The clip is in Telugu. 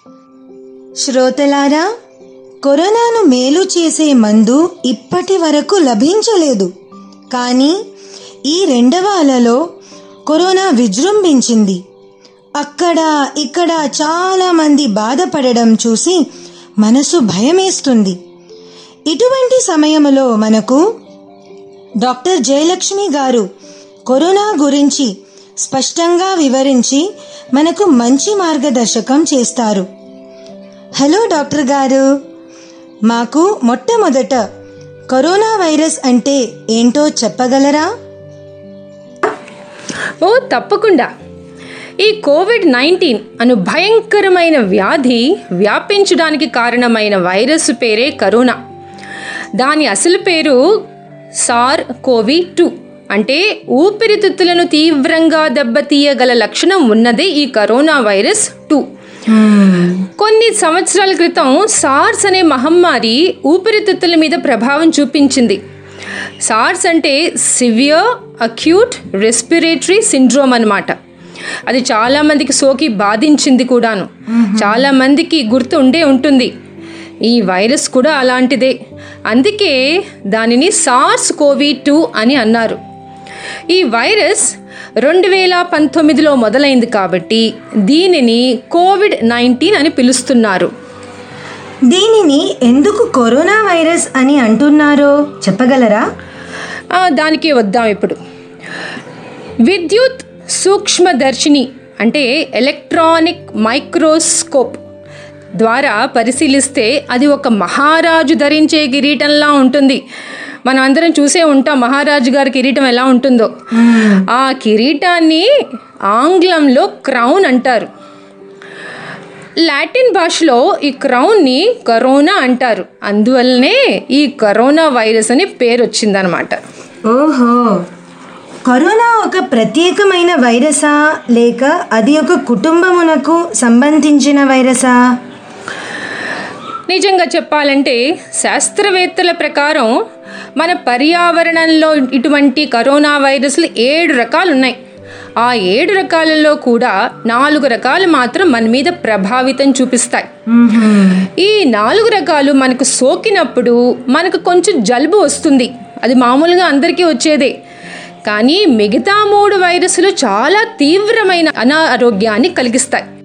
శ్రోతలారా కరోనాను మేలు చేసే మందు ఇప్పటి వరకు లభించలేదు కానీ ఈ రెండవ అలలో కరోనా విజృంభించింది అక్కడ ఇక్కడ చాలా మంది బాధపడడం చూసి మనసు భయమేస్తుంది ఇటువంటి సమయంలో మనకు డాక్టర్ జయలక్ష్మి గారు కరోనా గురించి స్పష్టంగా వివరించి మనకు మంచి మార్గదర్శకం చేస్తారు హలో డాక్టర్ గారు మాకు మొట్టమొదట కరోనా వైరస్ అంటే ఏంటో చెప్పగలరా ఓ తప్పకుండా ఈ కోవిడ్ నైన్టీన్ అను భయంకరమైన వ్యాధి వ్యాపించడానికి కారణమైన వైరస్ పేరే కరోనా దాని అసలు పేరు సార్ కోవి టూ అంటే ఊపిరితిత్తులను తీవ్రంగా దెబ్బతీయగల లక్షణం ఉన్నదే ఈ కరోనా వైరస్ టూ కొన్ని సంవత్సరాల క్రితం సార్స్ అనే మహమ్మారి ఊపిరితిత్తుల మీద ప్రభావం చూపించింది సార్స్ అంటే సివియర్ అక్యూట్ రెస్పిరేటరీ సిండ్రోమ్ అన్నమాట అది చాలా మందికి సోకి బాధించింది కూడాను చాలా మందికి గుర్తు ఉండే ఉంటుంది ఈ వైరస్ కూడా అలాంటిదే అందుకే దానిని సార్స్ కోవి టూ అని అన్నారు ఈ వైరస్ రెండు వేల పంతొమ్మిదిలో మొదలైంది కాబట్టి దీనిని కోవిడ్ నైన్టీన్ అని పిలుస్తున్నారు దీనిని ఎందుకు కరోనా వైరస్ అని అంటున్నారో చెప్పగలరా ఆ, దానికి వద్దాం ఇప్పుడు విద్యుత్ సూక్ష్మదర్శిని అంటే ఎలక్ట్రానిక్ మైక్రోస్కోప్ ద్వారా పరిశీలిస్తే అది ఒక మహారాజు ధరించే కిరీటంలా ఉంటుంది మనం అందరం చూసే ఉంటాం మహారాజు గారి కిరీటం ఎలా ఉంటుందో ఆ కిరీటాన్ని ఆంగ్లంలో క్రౌన్ అంటారు లాటిన్ భాషలో ఈ క్రౌన్ని కరోనా అంటారు అందువల్లనే ఈ కరోనా వైరస్ అని పేరు వచ్చిందనమాట ఓహో కరోనా ఒక ప్రత్యేకమైన వైరసా లేక అది ఒక కుటుంబమునకు సంబంధించిన వైరసా నిజంగా చెప్పాలంటే శాస్త్రవేత్తల ప్రకారం మన పర్యావరణంలో ఇటువంటి కరోనా వైరస్లు ఏడు రకాలు ఉన్నాయి ఆ ఏడు రకాలలో కూడా నాలుగు రకాలు మాత్రం మన మీద ప్రభావితం చూపిస్తాయి ఈ నాలుగు రకాలు మనకు సోకినప్పుడు మనకు కొంచెం జలుబు వస్తుంది అది మామూలుగా అందరికీ వచ్చేదే కానీ మిగతా మూడు వైరస్లు చాలా తీవ్రమైన అనారోగ్యాన్ని కలిగిస్తాయి